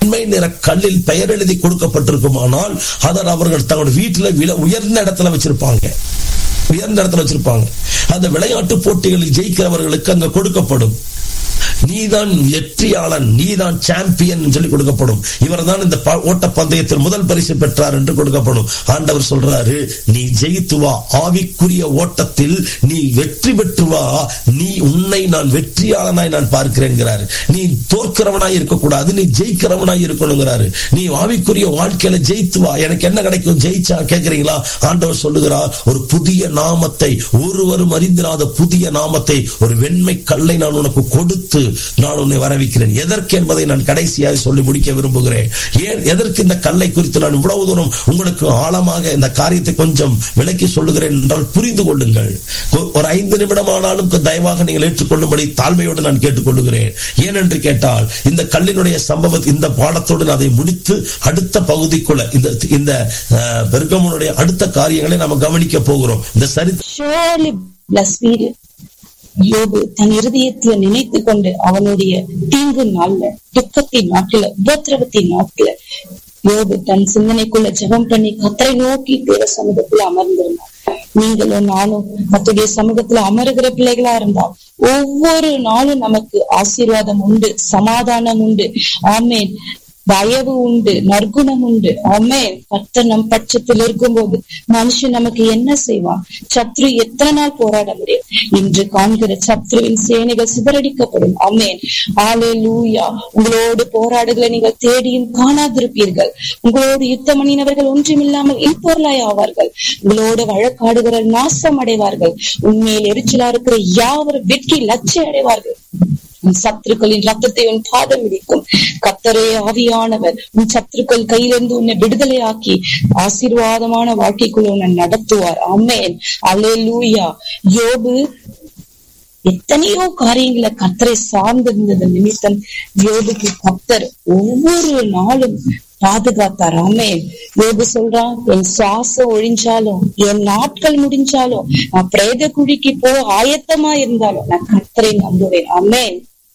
உண்மை நிற கல்லில் பெயர் எழுதி கொடுக்கப்பட்டிருக்குமானால் அதை அவர்கள் தங்களுடைய வீட்டுல வில உயர்ந்த இடத்துல வச்சிருப்பாங்க உயர்ந்த இடத்துல வச்சிருப்பாங்க அந்த விளையாட்டு போட்டிகளில் ஜெயிக்கிறவர்களுக்கு அங்க கொடுக்கப்படும் நீதான் வெற்றியாளன் நீதான் சாம்பியன் சொல்லி கொடுக்கப்படும் இவர் தான் இந்த ப- ஓட்ட பந்தயத்தில் முதல் பரிசு பெற்றார் என்று கொடுக்கப்படும் ஆண்டவர் சொல்றாரு நீ ஜெயித்து வா ஆவிக்குரிய ஓட்டத்தில் நீ வெற்றி பெற்று வா நீ உன்னை நான் வெற்றியாளனாய் நான் பார்க்கிறேங்கிறாரு நீ தோற்கிறவனாய் இருக்கக்கூடாது நீ ஜெயிக்கிறவனாய் இருக்கணுங்கிறாரு நீ ஆவிக்குரிய வாழ்க்கையில ஜெயித்து வா எனக்கு என்ன கிடைக்கும் ஜெயிச்சா கேக்குறீங்களா ஆண்டவர் சொல்லுகிறார் ஒரு புதிய நாமத்தை ஒருவரும் அறிந்திராத புதிய நாமத்தை ஒரு வெண்மை கல்லை நான் உனக்கு கொடுத்து நான் உன்னை வரவிக்கிறேன் எதற்கு என்பதை நான் கடைசியாக சொல்லி முடிக்க விரும்புகிறேன் ஏன் எதற்கு இந்த கல்லை குறித்து நான் இவ்வளவு தூரம் உங்களுக்கு ஆழமாக இந்த காரியத்தை கொஞ்சம் விளக்கி சொல்லுகிறேன் என்றால் புரிந்து கொள்ளுங்கள் ஒ- ஒரு ஐந்து நிமிடம் ஆனாலும் தயவாக நீங்கள் ஏற்றுக்கொள்ளும்படி தாழ்மையோடு நான் கேட்டுக்கொள்ளுகிறேன் ஏனென்று கேட்டால் இந்த கல்லினுடைய சம்பவத் இந்த பாடத்தோடு நான் அதை முடித்து அடுத்த பகுதிக்குள்ள இந்த இந்த அஹ், பெர்கமுனுடைய அடுத்த காரியங்களை நாம கவனிக்க போகிறோம் இந்த சரித்திர surely bless me யோபு தன் இருதயத்துல நினைத்து கொண்டு அவனுடைய தீங்கு நாள்ல துக்கத்தின் நாட்கள உபத்திரவத்தின் நாட்கள யோபு தன் சிந்தனைக்குள்ள ஜெபம் பண்ணி கத்தரை நோக்கி தேவ சமூகத்துல அமர்ந்திருந்தார் நீங்களும் நானும் கத்துடைய சமூகத்துல அமருகிற பிள்ளைகளா இருந்தால் ஒவ்வொரு நாளும் நமக்கு ஆசீர்வாதம் உண்டு சமாதானம் உண்டு ஆமேன் தயவு உண்டு நற்குணம் உண்டு ஆமே கர்த்தர் நம் பட்சத்தில் இருக்கும்போது மனுஷன் நமக்கு என்ன செய்வான் சத்ரு எத்தனை நாள் போராட முடியும் இன்று காண்கிற சத்ருவின் சேனைகள் சிதறடிக்கப்படும் ஆமேன் ஆலே லூயா உங்களோடு போராடுகளை நீங்கள் தேடியும் காணாதிருப்பீர்கள் உங்களோடு யுத்தம் பண்ணினவர்கள் ஒன்றுமில்லாமல் இன்பொருளாய் ஆவார்கள் உங்களோடு வழக்காடுகிற நாசம் அடைவார்கள் உண்மையில் எரிச்சலா இருக்கிற யாவரும் வெற்றி லட்சியம் அடைவார்கள் உன் சத்துருக்களின் ரத்தத்தை உன் பாதம் இடிக்கும் கத்தரே ஆவியானவர் உன் சத்துருக்கள் கையிலிருந்து உன்னை விடுதலையாக்கி ஆசீர்வாதமான வாழ்க்கைக்குள்ள உன்னை நடத்துவார் அம்மேன் அல்லேலூயா யோபு எத்தனையோ காரியங்களை கத்தரை சார்ந்திருந்தது நிமித்தம் யோபுக்கு கத்தர் ஒவ்வொரு நாளும் பாதுகாத்தார் ஆமே யோபு சொல்றான் என் சுவாசம் ஒழிஞ்சாலும் என் நாட்கள் முடிஞ்சாலும் நான் பிரேத குழிக்கு போக ஆயத்தமா இருந்தாலும் நான் கத்தரை நம்புவேன் ஆமென்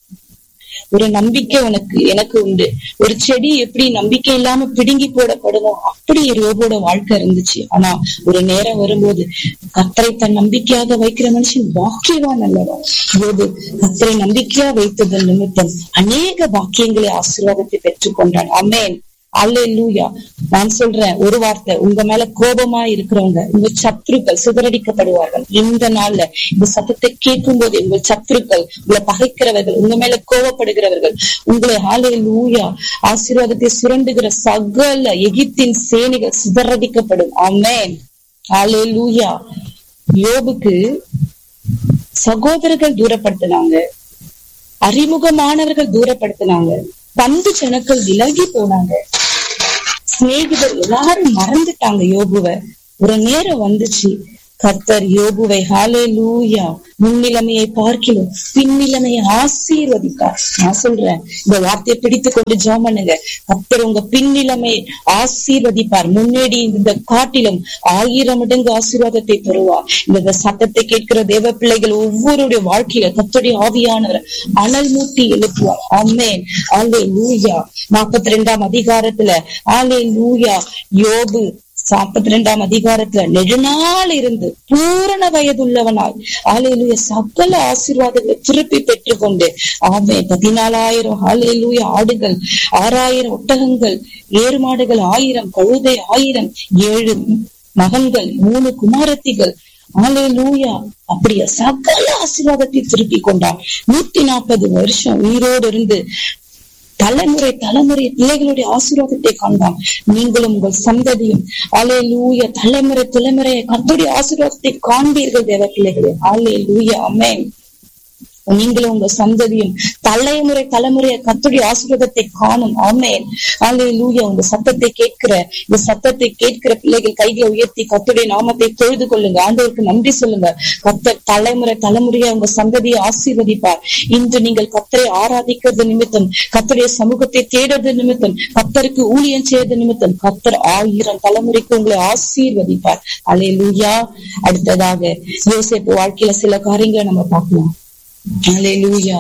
ஒரு நம்பிக்கை உனக்கு எனக்கு உண்டு ஒரு செடி எப்படி நம்பிக்கை இல்லாம பிடுங்கி போடப்படுமோ அப்படி யோபோட வாழ்க்கை இருந்துச்சு ஆனா ஒரு நேரம் வரும்போது கத்தரை தன் நம்பிக்கையாக வைக்கிற மனுஷன் பாக்கியவான் அல்லவா யோபு கத்தரை நம்பிக்கையா வைத்ததன் நிமித்தம் அநேக பாக்கியங்களை ஆசீர்வாதத்தை பெற்றுக்கொண்டான் அமேன் அல்லேலூயா நான் சொல்றேன் ஒரு வார்த்தை உங்க மேல கோபமா இருக்கிறவங்க உங்க சத்துருக்கள் சிதறடிக்கப்படுவார்கள் இந்த நாள்ல இந்த சத்தத்தை கேட்கும் போது உங்கள் சத்துருக்கள் உங்களை பகைக்கிறவர்கள் உங்க மேல கோபப்படுகிறவர்கள் உங்களை ஆலையிலூயா ஆசீர்வாதத்தை சுரண்டுகிற சகல எகிப்தின் சேனைகள் சிதறடிக்கப்படும் ஆமென் ஆலையிலூயா யோபுக்கு சகோதரர்கள் தூரப்படுத்தினாங்க அறிமுகமானவர்கள் தூரப்படுத்தினாங்க பந்து ஜனக்கள் விலகி போனாங்க சிநேகிதர் எல்லாரும் மறந்துட்டாங்க யோபுவ ஒரு நேரம் வந்துச்சு கர்த்தர் யோபுவை ஹாலே லூயா முன்னிலைமையை பார்க்கிலும் பின்னிலைமையை ஆசீர்வதித்தார் நான் சொல்றேன் இந்த வார்த்தையை பிடித்து கொண்டு ஜெபம் பண்ணுங்க கர்த்தர் உங்க பின்னிலைமையை ஆசீர்வதிப்பார் முன்னேடி இந்த காட்டிலும் ஆயிரம் மடங்கு ஆசீர்வாதத்தை தருவார் இந்த சத்தத்தை கேட்கிற தேவ பிள்ளைகள் ஒவ்வொருடைய வாழ்க்கையில கர்த்தருடைய ஆவியானவர் அனல் மூட்டி எழுப்புவார் ஆமென் ஆலே லூயா நாற்பத்தி ரெண்டாம் அதிகாரத்துல ஆலே லூயா யோபு நாற்பத்தி ரெண்டாம் அதிகாரத்துல நெடுநாள் இருந்து பூரண வயதுள்ளவனாய் ஆலையிலுய சகல ஆசீர்வாதங்களை திருப்பி பெற்றுக்கொண்டு ஆமே பதினாலாயிரம் ஆலையிலுய ஆடுகள் ஆறாயிரம் ஒட்டகங்கள் ஏறு மாடுகள் ஆயிரம் கழுதை ஆயிரம் ஏழு மகன்கள் மூணு குமாரத்திகள் ஆலையிலூயா அப்படியே சகல ஆசீர்வாதத்தை திருப்பி கொண்டான் நூத்தி நாற்பது வருஷம் உயிரோடு இருந்து தலைமுறை தலைமுறை பிள்ளைகளுடைய ஆசீர்வாதத்தை காண்பான் நீங்களும் உங்கள் சந்ததியும் ஆலே லூய தலைமுறை தலைமுறையை கத்துடைய ஆசீர்வாதத்தை காண்பீர்கள் தேவ பிள்ளைகளே ஆலே லூய அமேன் நீங்களும் உங்க சந்ததியும் தலைமுறை தலைமுறையை கத்துடைய ஆசீர்வாதத்தை காணும் ஆமேன் ஆலே லூயா உங்க சத்தத்தை கேட்கிற இந்த சத்தத்தை கேட்கிற பிள்ளைகள் கைகளை உயர்த்தி கத்துடைய நாமத்தை தொழுது கொள்ளுங்க ஆண்டவருக்கு நன்றி சொல்லுங்க கத்தர் தலைமுறை தலைமுறையா உங்க சந்ததியை ஆசீர்வதிப்பார் இன்று நீங்கள் கத்தரை ஆராதிக்கிறது நிமித்தம் கத்தருடைய சமூகத்தை தேடுறது நிமித்தம் கத்தருக்கு ஊழியம் செய்யறது நிமித்தம் கத்தர் ஆயிரம் தலைமுறைக்கு உங்களை ஆசீர்வதிப்பார் அலே லூயா அடுத்ததாக யோசேப்பு வாழ்க்கையில சில காரியங்களை நம்ம பார்க்கலாம் ஹalleluya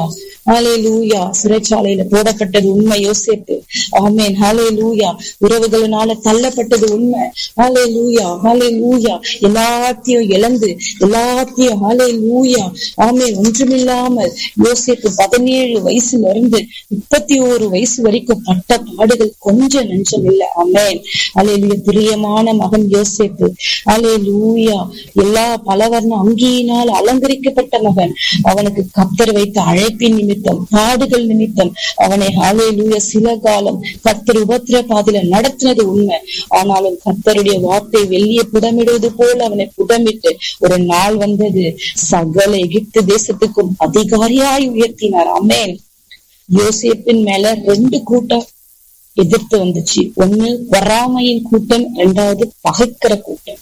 ஹாலே லூயா சிறைச்சாலையில போடப்பட்டது உண்மை யோசிப்பு ஆமேன் ஹாலே லூயா உறவுகளினால தள்ளப்பட்டது உண்மை ஹாலே லூயா ஹாலே லூயா எல்லாத்தையும் இழந்து எல்லாத்தையும் ஹாலே லூயா ஆமே ஒன்றுமில்லாமல் யோசிப்பு பதினேழு வயசுல இருந்து முப்பத்தி ஒரு வயசு வரைக்கும் பட்ட பாடுகள் கொஞ்சம் நெஞ்சம் இல்லை ஆமேன் அலையிலுய பிரியமான மகன் யோசிப்பு அலே லூயா எல்லா பலவர்ண அங்கியினால் அலங்கரிக்கப்பட்ட மகன் அவனுக்கு கத்தர் வைத்த அழைப்பின் நிமித்தம் பாடுகள் நிமித்தம் அவனை ஹாலே லூயா சில காலம் கத்தர் உபத்திர பாதையில நடத்தினது உண்மை ஆனாலும் கத்தருடைய வார்த்தை வெளியே புடமிடுவது போல அவனை புடமிட்டு ஒரு நாள் வந்தது சகல எகிப்து தேசத்துக்கும் அதிகாரியாய் உயர்த்தினார் அமேன் யோசேப்பின் மேல ரெண்டு கூட்டம் எதிர்த்து வந்துச்சு ஒண்ணு வராமையின் கூட்டம் ரெண்டாவது பகைக்கிற கூட்டம்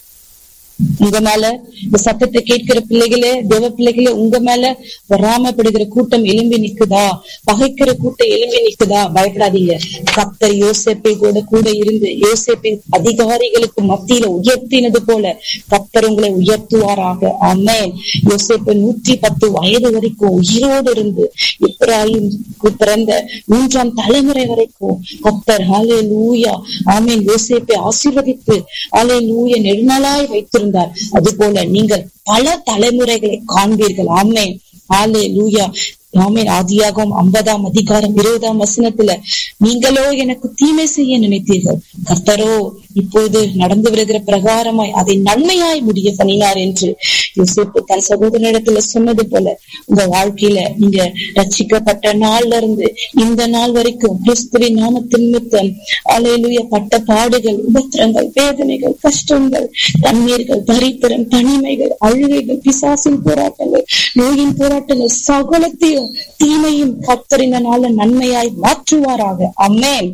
உங்க மேல இந்த சத்தத்தை கேட்கிற பிள்ளைகளே தேவ பிள்ளைகளே உங்க மேல வராமப்படுகிற கூட்டம் எலும்பி நிக்குதா பகைக்கிற கூட்டம் எலும்பி நிக்குதா பயப்படாதீங்க கத்தர் யோசேப்பை கூட கூட இருந்து யோசேப்பின் அதிகாரிகளுக்கு மத்தியில உயர்த்தினது போல கத்தர் உங்களை உயர்த்துவாராக ஆமேன் யோசேப்பு நூற்றி பத்து வயது வரைக்கும் உயிரோடு இருந்து இப்ராஹிம் பிறந்த மூன்றாம் தலைமுறை வரைக்கும் கத்தர் ஹாலே லூயா ஆமேன் யோசேப்பை ஆசீர்வதித்து ஹாலே லூயா நெடுநாளாய் வைத்திருந்தார் அது போல நீங்கள் பல தலைமுறைகளை காண்பீர்கள் ஆமேன் ஹாலே லூயா ஆமேன் ஆதியாகும் ஐம்பதாம் அதிகாரம் இருபதாம் வசனத்துல நீங்களோ எனக்கு தீமை செய்ய நினைத்தீர்கள் கர்த்தரோ இப்போது நடந்து வருகிற பிரகாரமாய் அதை நன்மையாய் முடிய பண்ணினார் என்று யோசிப்பு தன் சகோதரனிடத்துல சொன்னது போல உங்க வாழ்க்கையில நீங்க ரட்சிக்கப்பட்ட நாள்ல இருந்து இந்த நாள் வரைக்கும் கிறிஸ்துவின் நாமத்தின் நிமித்தம் அலையிலுய பட்ட பாடுகள் உபத்திரங்கள் வேதனைகள் கஷ்டங்கள் தண்ணீர்கள் தரித்திரம் தனிமைகள் அழுகைகள் பிசாசின் போராட்டங்கள் நோயின் போராட்டங்கள் சகலத்தையும் தீமையும் கத்தரின நாள நன்மையாய் மாற்றுவாராக அம்மேன்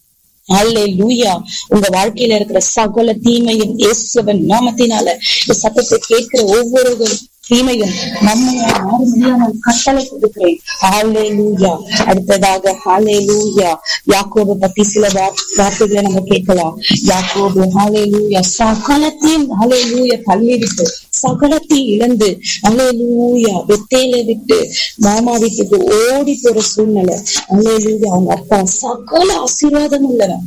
அல்லே லூயா உங்க வாழ்க்கையில இருக்கிற சகல தீமையும் இயேசுவன் நாமத்தினால இந்த சத்தத்தை கேட்கிற ஒவ்வொரு தீமையும் நம்மையா மாற முடியாமல் கட்டளை கொடுக்கிறேன் ஹாலே லூயா அடுத்ததாக ஹாலே லூயா யாக்கோபு பத்தி சில வார்த்தைகளை நம்ம கேட்கலாம் யாக்கோபு ஹாலே லூயா சகலத்தையும் ஹாலே லூயா தள்ளி விட்டு சகலத்தையும் இழந்து அலே லூயா வெத்தையில விட்டு மாமா வீட்டுக்கு ஓடி போற சூழ்நிலை அலே லூயா அவங்க அப்பா சகல ஆசீர்வாதம் உள்ளவன்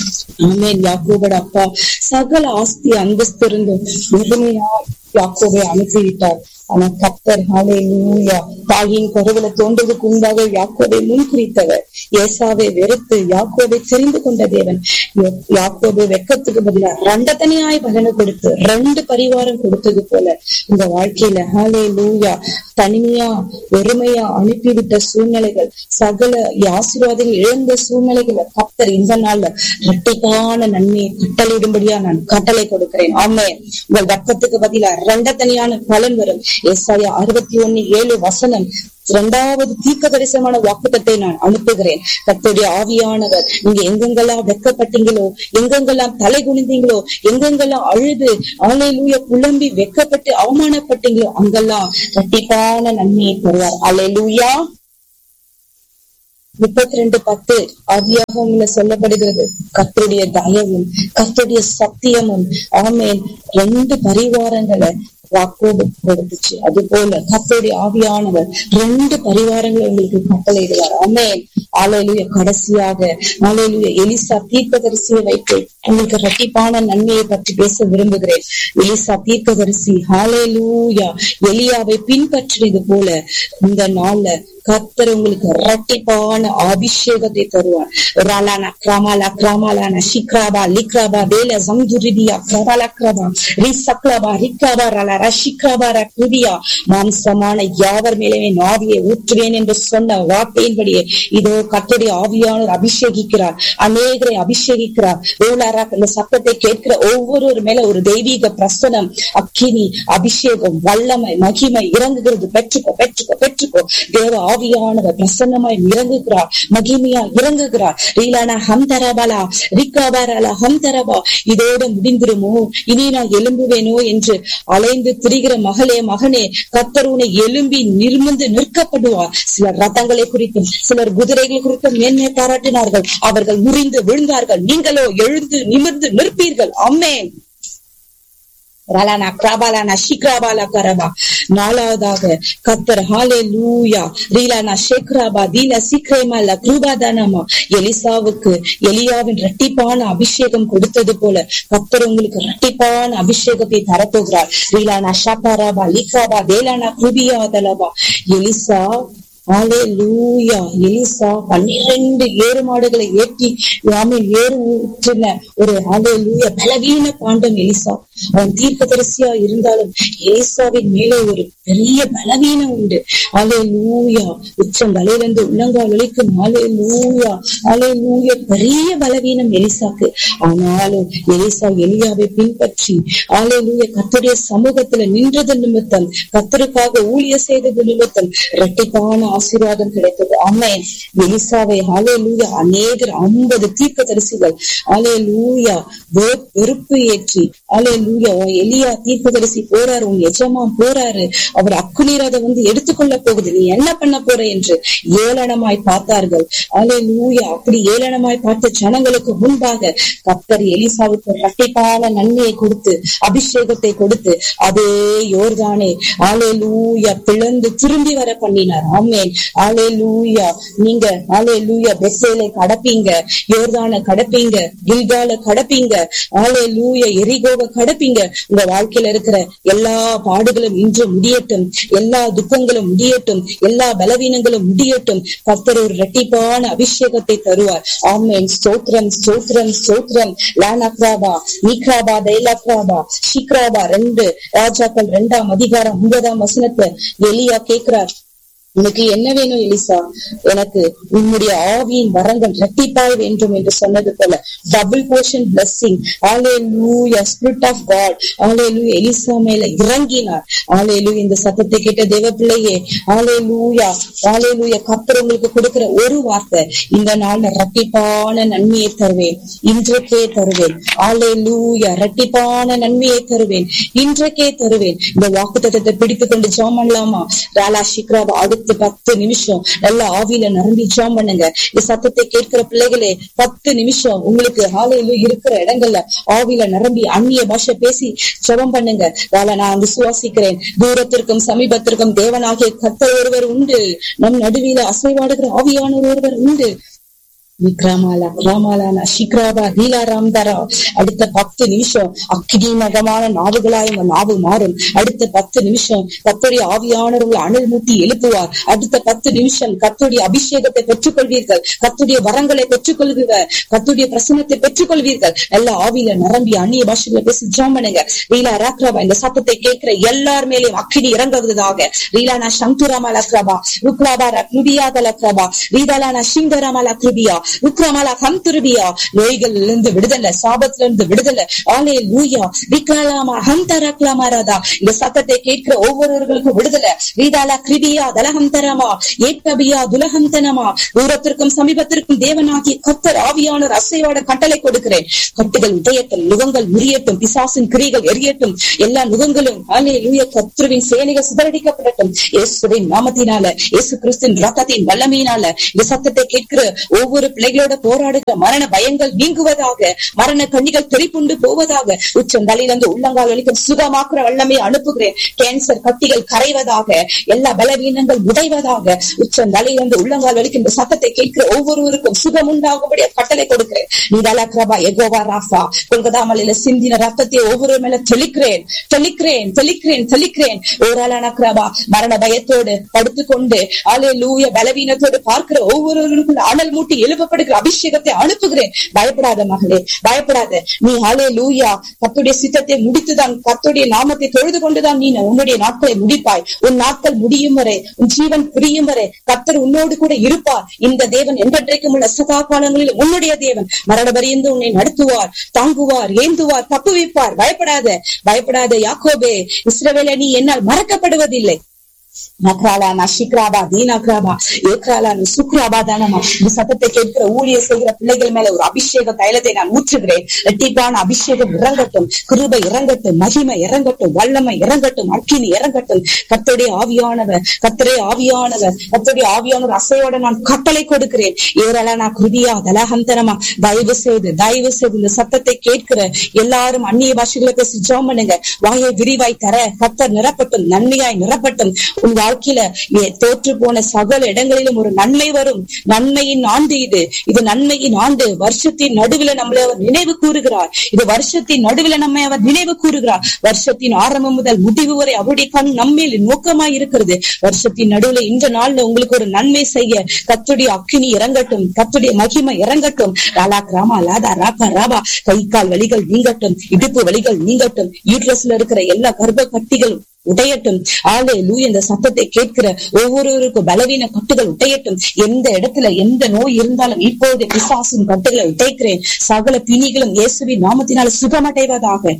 ஆமேன் யாக்கோபோட அப்பா சகல ஆஸ்தி அந்தஸ்து இருந்தும் முழுமையா யாக்கோவை அனுப்பிவிட்டார் ஆனா கத்தர் ஹாலே லூயா தாயின் கருவில தோன்றதுக்கு முன்பாக யாக்கோவை முன்குறித்தவர் ஏசாவை வெறுத்து யாக்கோவை தெரிந்து கொண்ட தேவன் யாக்கோவை வெக்கத்துக்கு பதிலாக ரெண்ட தனியாய் பலனை கொடுத்து ரெண்டு பரிவாரம் கொடுத்தது போல உங்க வாழ்க்கையில ஹாலே லூயா தனிமையா வெறுமையா அனுப்பிவிட்ட சூழ்நிலைகள் சகல ஆசீர்வாதங்கள் இழந்த சூழ்நிலைகளை கத்தர் இந்த நாள்ல இரட்டைக்கான நன்மையை கட்டளையிடும்படியா நான் கட்டளை கொடுக்கிறேன் ஆமே உங்கள் வெப்பத்துக்கு பதிலா ரெண்ட தனியான பலன் வரும் ஏசாயா அறுபத்தி ஒண்ணு ஏழு வசனம் இரண்டாவது தீர்க்க தரிசனமான வாக்குத்தத்தை நான் அனுப்புகிறேன் கத்தோடைய ஆவியானவர் நீங்க எங்கெங்கெல்லாம் வெக்கப்பட்டீங்களோ எங்கெங்கெல்லாம் தலை குனிந்தீங்களோ எங்கெங்கெல்லாம் அழுது ஆலையிலூய புலம்பி வெக்கப்பட்டு அவமானப்பட்டீங்களோ அங்கெல்லாம் இரட்டிப்பான நன்மையை தருவார் அலையிலூயா முப்பத்தி ரெண்டு பத்து ஆதியாகம்ல சொல்லப்படுகிறது கத்துடைய தயவும் கத்துடைய சத்தியமும் ஆமேன் ரெண்டு பரிவாரங்களை யாக்கோபு கொடுத்துச்சு அது போல கத்தோடைய ஆவியானவர் ரெண்டு பரிவாரங்களை உங்களுக்கு கட்டளையிடுவார் ஆமேன் ஆலையிலுய கடைசியாக ஆலையிலுய எலிசா தீர்க்கதரிசியை வைத்து உங்களுக்கு ரட்டிப்பான நன்மையை பற்றி பேச விரும்புகிறேன் எலிசா தீர்க்கதரிசி ஹாலேலூயா எலியாவை பின்பற்றினது போல இந்த நாள்ல கர்த்தர் உங்களுக்கு இரட்டிப்பான அபிஷேகத்தை தருவார் ராலானா கிராமாலா கிராமாலானா ஷிக்ராபா லிக்ராபா வேல சம்துரிதியா கிரபாலா கிரபா ரிசக்லபா ரிக்ராபா ரலா ரஷிக்ராபா ரக்ரிதியா மாம்சமான யாவர் மேலே ஆவியை ஊற்றுவேன் என்று சொன்ன வார்த்தையின்படியே இதோ கர்த்தருடைய ஆவியானவர் அபிஷேகிக்கிறார் அநேகரை அபிஷேகிக்கிறார் ஓலாரா இந்த சத்தத்தை கேட்கிற ஒவ்வொரு மேல ஒரு தெய்வீக பிரசனம் அக்கினி அபிஷேகம் வல்லமை மகிமை இறங்குகிறது பெற்றுக்கோ பெற்றுக்கோ பெற்றுக்கோ தேவ ஆவியானவர் பிரசன்னமாய் இறங்குகிறார் மகிமையா இறங்குகிறார் ரீலானா ஹம் தரபாலா ரிக்காபாரலா ஹம் தரபா இதோட முடிந்துருமோ இனி நான் எலும்புவேனோ என்று அலைந்து திரிகிற மகளே மகனே கத்தருனை எலும்பி நிர்மந்து நிற்கப்படுவார் சிலர் ரதங்களை குறித்தும் சிலர் குதிரைகள் குறித்தும் மேன்மை பாராட்டினார்கள் அவர்கள் முறிந்து விழுந்தார்கள் நீங்களோ எழுந்து நிமிர்ந்து நிற்பீர்கள் அம்மேன் ரலானா கிராபாலானா ஷிக்ராபாலா கரபா நாலாவதாக கத்தர் ஹாலே லூயா ரீலானா ஷேக்ராபா தீல சீக்கிரமால கிருபாதானமா எலிசாவுக்கு எலியாவின் இரட்டிப்பான அபிஷேகம் கொடுத்தது போல கத்தர் உங்களுக்கு இரட்டிப்பான அபிஷேகத்தை தரப்போகிறார் ரீலானா ஷாபாராபா லீகாபா தேலானா குருபியா தலபா எலிசா ஆலே லூயா எலிசா பன்னிரண்டு ஏறு மாடுகளை ஏற்றி ஆமீன் ஏறு ஊற்றின ஒரு ஆலே லூயா பலவீன பாண்டம் எலிசா அவன் தீர்க்கதரிசியா இருந்தாலும் எலிசாவின் மேலே ஒரு பெரிய பலவீனம் உண்டு ஆலே லூயா உச்சம் தலையிலிருந்து உள்ளங்கால் வலிக்கும் ஆலே லூயா ஆலே லூயா பெரிய பலவீனம் எலிசாக்கு ஆனாலும் எலிசா எலியாவை பின்பற்றி ஆலே லூயா கத்துடைய சமூகத்துல நின்றது நிமித்தம் கத்தருக்காக ஊழிய செய்தது நிமித்தம் இரட்டிப்பான ஆசீர்வாதம் கிடைத்தது ஆமேன் எலிசாவை ஆலே லூயா அநேகர் ஐம்பது தீர்க்க தரிசிகள் ஆலே லூயா வெறுப்பு ஏற்றி ஆலே லூயா எலியா தீர்க்க தரிசி போறாரு உன் எஜமான் போறாரு அவர் அக்குநீரதை வந்து எடுத்துக்கொள்ள போகுது நீ என்ன பண்ண போற என்று ஏளனமாய் பார்த்தார்கள் ஆலே லூயா அப்படி ஏளனமாய் பார்த்த ஜனங்களுக்கு முன்பாக கத்தர் எலிசாவுக்கு இரட்டிப்பான நன்மையை கொடுத்து அபிஷேகத்தை கொடுத்து அதே யோர்தானே ஆலே லூயா பிளந்து திரும்பி வர பண்ணினார் ஆமேன் ஆலே லூயா நீங்க ஆலே லூயா பெசேலை கடப்பீங்க யோர்தான கடப்பீங்க கில்கால கடப்பீங்க ஆலே லூயா எரிகோவை கடப்பீங்க உங்க வாழ்க்கையில இருக்கிற எல்லா பாடுகளும் இன்று முடியட்டும் எல்லா துக்கங்களும் முடியட்டும் எல்லா பலவீனங்களும் முடியட்டும் கர்த்தர் ஒரு இரட்டிப்பான அபிஷேகத்தை தருவார் ஆமேன் ஸ்தோத்ரம் ஸ்தோத்ரம் ஸ்தோத்ரம் லானக்ராபா நீக்ராபா தைலாக்ராபா ஷிக்ராபா ரெண்டு ராஜாக்கள் ரெண்டாம் அதிகாரம் ஒன்பதாம் வசனத்தை எலியா கேக்குறார் உனக்கு என்ன வேணும் எலிசா எனக்கு உன்னுடைய ஆவியின் வரங்கள் இரட்டிப்பாய் வேண்டும் என்று சொன்னது போல டபுள் போர்ஷன் பிளஸ்ஸிங் ஆலே லூயா ஸ்பிரிட் ஆஃப் காட் ஆலே லூ எலிசா மேல இறங்கினார் ஆலே லூ இந்த சத்தத்தை கேட்ட தேவ பிள்ளையே ஆலே லூயா ஆலே லூயா கத்தர் உங்களுக்கு கொடுக்கிற ஒரு வார்த்தை இந்த நாள்ல இரட்டிப்பான நன்மையை தருவேன் இன்றைக்கே தருவேன் ஆலே லூயா இரட்டிப்பான நன்மையை தருவேன் இன்றைக்கே தருவேன் இந்த வாக்கு தத்தத்தை பிடித்துக் கொண்டு ஜாம் பண்ணலாமா ராலா சிக்ராபா அடுத்த பத்து நிமிஷம் நல்ல ஆவியில நிரம்பி ஜாம் பண்ணுங்க இந்த சத்தத்தை கேட்கிற பிள்ளைகளே பத்து நிமிஷம் உங்களுக்கு ஆலையில இருக்கிற இடங்கள்ல ஆவியில நிரம்பி அந்நிய பாஷை பேசி ஜெபம் பண்ணுங்க வேலை நான் விசுவாசிக்கிறேன் தூரத்திற்கும் சமீபத்திற்கும் தேவனாகிய கத்தர் ஒருவர் உண்டு நம் நடுவில அசைவாடுகிற ஆவியானவர் ஒருவர் உண்டு விக்ரமாலா ராமாலானா சிக்ராபா ஹீலாராம் தரா அடுத்த பத்து நிமிஷம் அக்கினி மகமான நாவுகளாய் உங்க நாவு மாறும் அடுத்த பத்து நிமிஷம் கத்தோடைய ஆவியானவர்களை அனல் மூட்டி எழுப்புவார் அடுத்த பத்து நிமிஷம் கத்துடைய அபிஷேகத்தை பெற்றுக்கொள்வீர்கள் கத்துடைய வரங்களை பெற்றுக்கொள்வீர்கள் கத்துடைய பிரசனத்தை பெற்றுக்கொள்வீர்கள் எல்லா ஆவியில நிரம்பி அந்நிய பாஷைகளை பேசி ஜாம் பண்ணுங்க ரீலா ராக்ராபா இந்த சத்தத்தை கேட்கிற எல்லார் மேலேயும் அக்கினி இறங்குவதாக ரீலானா சந்துராமா லக்ரபா ருக்ராபா ரக்ருபியா தலக்ரபா ரீதாலானா சிங்கராமா லக்ருபியா உக்ரமாலா கம் துருபியா நோய்கள் இருந்து விடுதலை சாபத்துல இருந்து விடுதலை ஆலே லூயா விக்ரலாமா ஹம் தரக்லாமா ராதா இந்த சத்தத்தை கேட்கிற ஒவ்வொருவர்களுக்கும் விடுதலை ரீதாலா கிருபியா தலகம் தரமா ஏக்கபியா துலகம் தனமா தூரத்திற்கும் சமீபத்திற்கும் தேவனாகிய கத்தர் ஆவியானவர் அசைவாட கட்டளை கொடுக்கிறேன் கட்டுகள் உதயத்தில் நுகங்கள் முறியட்டும் பிசாசின் கிரிகள் எரியட்டும் எல்லா நுகங்களும் ஆலே லூயா கத்ருவின் சேனைகள் சிதறடிக்கப்படட்டும் இயேசுவின் நாமத்தினால இயேசு கிறிஸ்தின் ரத்தத்தின் வல்லமையினால இந்த சத்தத்தை கேட்கிற ஒவ்வொரு பிள்ளைகளோட போராடுகிற மரண பயங்கள் நீங்குவதாக மரண கண்ணிகள் தெரிப்புண்டு போவதாக உச்சம் தலையிலிருந்து உள்ளங்கால் வலிக்கும் சுகமாக்குற வல்லமை அனுப்புகிறேன் கேன்சர் கட்டிகள் கரைவதாக எல்லா பலவீனங்கள் உடைவதாக உச்சம் தலையிலிருந்து உள்ளங்கால் வலிக்கும் இந்த சத்தத்தை கேட்கிற ஒவ்வொருவருக்கும் சுகம் உண்டாகும்படிய கட்டளை கொடுக்கிறேன் நீதாலா கிரபா எகோவா ராஃபா கொல்கதா மலையில சிந்தின ரத்தத்தை ஒவ்வொரு மேல தெளிக்கிறேன் தெளிக்கிறேன் தெளிக்கிறேன் தெளிக்கிறேன் ஓராளான கிரபா மரண பயத்தோடு படுத்துக்கொண்டு ஆலே லூய பலவீனத்தோடு பார்க்கிற ஒவ்வொருவருக்கும் அனல் மூட்டி எழுப்பப்படுகிற அபிஷேகத்தை அனுப்புகிறேன் பயப்படாத மகளே பயப்படாத நீ ஆலே லூயா கத்துடைய சித்தத்தை முடித்துதான் கத்துடைய நாமத்தை தொழுது கொண்டுதான் நீ உன்னுடைய நாட்களை முடிப்பாய் உன் நாட்கள் முடியும் வரை உன் ஜீவன் புரியும் வரை கத்தர் உன்னோடு கூட இருப்பார் இந்த தேவன் என்றென்றைக்கும் உள்ள சதா காலங்களில் உன்னுடைய தேவன் மரண பரியந்து உன்னை நடத்துவார் தாங்குவார் ஏந்துவார் தப்புவிப்பார் பயப்படாத பயப்படாத யாக்கோபே இஸ்ரவேல நீ என்னால் மறக்கப்படுவதில்லை நக்ராலா நஷிக்ராபா தீனக்ராபா ஏக்ராலா சுக்ராபா தானமா இந்த சத்தத்தை கேட்கிற ஊழிய செய்கிற பிள்ளைகள் மேல ஒரு அபிஷேக தைலத்தை நான் ஊற்றுகிறேன் ரெட்டிப்பான அபிஷேகம் இறங்கட்டும் கிருபை இறங்கட்டும் மகிமை இறங்கட்டும் வல்லமை இறங்கட்டும் அக்கினி இறங்கட்டும் கத்தோடைய ஆவியானவர் கத்தரே ஆவியானவர் கத்தோடைய ஆவியானவர் அசையோட நான் கட்டளை கொடுக்கிறேன் ஏராளனா கிருதியா தலஹந்தனமா தயவு செய்து தயவு செய்து இந்த சத்தத்தை கேட்கிற எல்லாரும் அந்நிய பாஷைகளை பேசி ஜோம் பண்ணுங்க வாயை விரிவாய் தர கத்தர் நிரப்பட்டும் நன்மையாய் நிரப்பட்டும் உன் வாழ்க்கையில தோற்று போன சகல இடங்களிலும் ஒரு நன்மை வரும் நன்மையின் ஆண்டு இது இது நன்மையின் ஆண்டு வருஷத்தின் நடுவில் நம்மளை அவர் நினைவு கூறுகிறார் இது வருஷத்தின் நடுவில் நம்மை அவர் நினைவு கூறுகிறார் வருஷத்தின் ஆரம்பம் முதல் முடிவு வரை அவருடைய கண் நம்மேல் நோக்கமாய் இருக்கிறது வருஷத்தின் நடுவில் இந்த நாள்ல உங்களுக்கு ஒரு நன்மை செய்ய கத்துடைய அக்கினி இறங்கட்டும் கத்துடைய மகிமை இறங்கட்டும் ராலா கிராமா லாதா ராபா ராபா கை கால் வலிகள் நீங்கட்டும் இடுப்பு வலிகள் நீங்கட்டும் யூட்ரஸ்ல இருக்கிற எல்லா கர்ப்ப கட்டிகளும் உடையட்டும் ஆளே லூ இந்த சத்தத்தை கேட்கிற ஒவ்வொருவருக்கும் பலவீன கட்டுகள் உடையட்டும் எந்த இடத்துல எந்த நோய் இருந்தாலும் இப்போது பிசாசின் கட்டுகளை உடைக்கிறேன் சகல பிணிகளும் இயேசுவின் நாமத்தினால் சுகமடைவதாக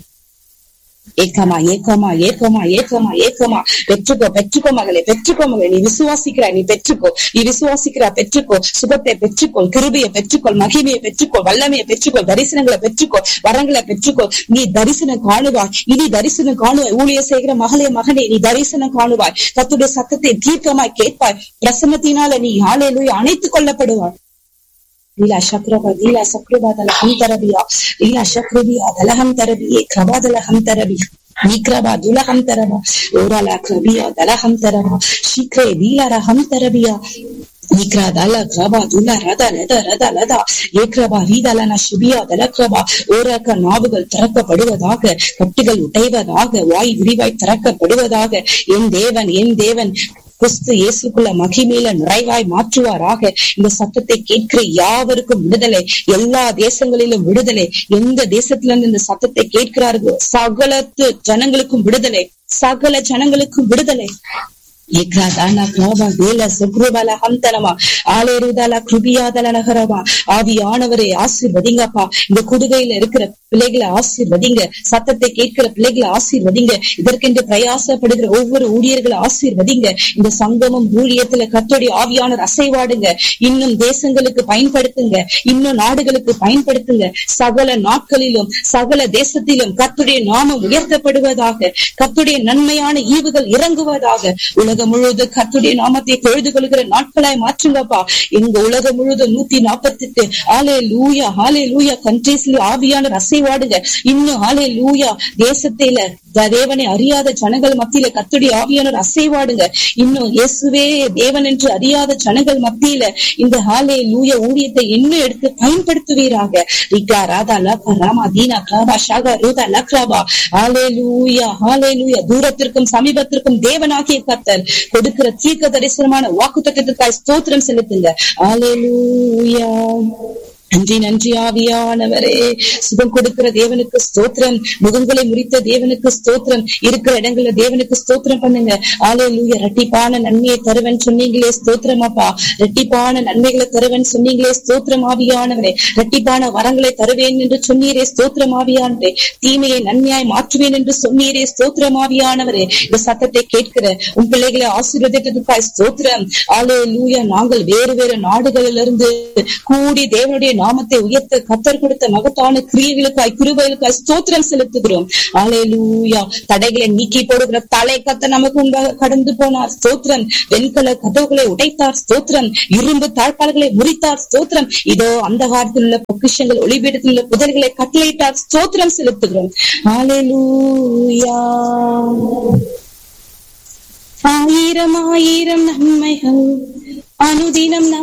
ஏக்கமா ஏக்கமா ஏக்கமா ஏக்கமா ஏக்கமா பெற்றுக்கோ பெற்றுக்கோ மகளே பெற்றுக்கோ மகளே நீ விசுவாசிக்கிறாய் நீ பெற்றுக்கோ நீ விசுவாசிக்கிறா பெற்றுக்கோ சுகத்தை பெற்றுக்கொள் கிருபியை பெற்றுக்கொள் மகிமையை பெற்றுக்கொள் வல்லமையை பெற்றுக்கொள் தரிசனங்களை பெற்றுக்கோ வரங்களை பெற்றுக்கோ நீ தரிசனம் காணுவாய் இனி தரிசனம் காணுவாய் ஊழிய செய்கிற மகளே மகனே நீ தரிசனம் காணுவாய் கத்துடைய சத்தத்தை தீர்க்கமாய் கேட்பாய் பிரசன்னத்தினால நீ ஆலையிலூய் அணைத்துக் கொள்ளப்படுவாய் லீலா சக்ரபா லீலா சக்ரபா தலஹம் தரபியா லீலா சக்ரபியா தலஹம் தரபியே கிரபா தலஹம் தரபி நிக்ரபா துலஹம் தரபா ஓராலா கிரபியா தலஹம் தரபா சீக்கிரே லீலா ரஹம் தரபியா நிக்ரா தல கிரபா துலா ரத லத ரத லதா ஏக்ரபா ரீதலன சுபியா தலக்ரபா ஓரக்க நாவுகள் திறக்கப்படுவதாக கட்டுகள் உடைவதாக வாய் விரிவாய் திறக்கப்படுவதாக என் தேவன் என் தேவன் கிறிஸ்து இயேசுக்குள்ள மகிமையில நிறைவாய் மாற்றுவாராக இந்த சத்தத்தை கேட்கிற யாவருக்கும் விடுதலை எல்லா தேசங்களிலும் விடுதலை எந்த தேசத்துல இருந்து இந்த சத்தத்தை கேட்கிறார்களோ சகலத்து ஜனங்களுக்கும் விடுதலை சகல ஜனங்களுக்கும் விடுதலை ஆவியானவரை ஆசீர்வதிங்கப்பா இந்த குடுகையில இருக்கிற பிள்ளைகளை ஆசீர்வதிங்க சத்தத்தை கேட்கிற பிள்ளைகளை ஆசீர்வதிங்க இதற்கென்று பிரயாசப்படுகிற ஒவ்வொரு ஊழியர்களை ஆசீர்வதிங்க இந்த சங்கமம் ஊழியத்துல கத்தோடைய ஆவியானவர் அசைவாடுங்க இன்னும் தேசங்களுக்கு பயன்படுத்துங்க இன்னும் நாடுகளுக்கு பயன்படுத்துங்க சகல நாட்களிலும் சகல தேசத்திலும் கத்துடைய நாமம் உயர்த்தப்படுவதாக கத்துடைய நன்மையான ஈவுகள் இறங்குவதாக உலகம் முழுவதும் கத்துடைய நாமத்தை தொழுது கொள்கிற நாட்களாய் மாற்றுங்கப்பா எங்க உலகம் முழுவதும் நூத்தி நாற்பத்தி எட்டு ஆலே லூயா ஆலே லூயா கண்ட்ரீஸ்ல ஆவியான அசைவாடுங்க இன்னும் ஆலே லூயா தேசத்தில தேவனை அறியாத ஜனங்கள் மத்தியில கத்துடைய ஆவியானவர் அசைவாடுங்க இன்னும் இயேசுவே தேவன் என்று அறியாத ஜனங்கள் மத்தியில இந்த ஹாலே லூய ஊழியத்தை இன்னும் எடுத்து பயன்படுத்துவீராக ரிகா ராதா லகா ராமா தீனா கிராபா ஷாகா ரூதா லக்ராபா ஹாலே லூயா ஹாலே லூயா தூரத்திற்கும் சமீபத்திற்கும் தேவனாகிய கத்தர் கொடுக்கிற தீர்க்க தரிசனமான வாக்கு தத்துவத்துக்காய் ஸ்தோத்திரம் செலுத்துங்க ஹாலே லூயா நன்றி நன்றி ஆவியானவரே சுகம் கொடுக்கிற தேவனுக்கு ஸ்தோத்திரம் முகங்களை முறித்த தேவனுக்கு ஸ்தோத்திரம் இருக்கிற இடங்கள்ல தேவனுக்கு ஸ்தோத்திரம் பண்ணுங்க ஆலே லூய ரெட்டிப்பான நன்மையை தருவன் சொன்னீங்களே ஸ்தோத்திரம் அப்பா ரெட்டிப்பான நன்மைகளை தருவன் சொன்னீங்களே ஸ்தோத்திரம் ஆவியானவரே ரெட்டிப்பான வரங்களை தருவேன் என்று சொன்னீரே ஸ்தோத்திரம் ஆவியானவரே தீமையை நன்மையாய் மாற்றுவேன் என்று சொன்னீரே ஸ்தோத்திரம் ஆவியானவரே இந்த சத்தத்தை கேட்கிற உன் பிள்ளைகளை ஆசீர்வதித்ததுக்காய் ஸ்தோத்திரம் ஆலே லூயா நாங்கள் வேறு வேறு நாடுகளிலிருந்து கூடி தேவனுடைய நாமத்தை உயர்த்த கத்தர் கொடுத்த மகத்தான கிரியைகளுக்காய் கிருபைகளுக்காய் ஸ்தோத்திரம் செலுத்துகிறோம் ஆலேலூயா தடைகளை நீக்கி போடுகிற தலை கத்த நமக்கு உண்டாக கடந்து போனார் ஸ்தோத்திரம் வெண்கல கதவுகளை உடைத்தார் ஸ்தோத்திரம் இரும்பு தாழ்பால்களை முறித்தார் ஸ்தோத்திரம் இதோ அந்த காலத்தில் உள்ள பொக்கிஷங்கள் ஒளிபீடத்தில் உள்ள புதல்களை கட்டளையிட்டார் ஸ்தோத்திரம் செலுத்துகிறோம் ஆலேலூயா ஆயிரம் ஆயிரம் நன்மைகள் அனுதினம் நம்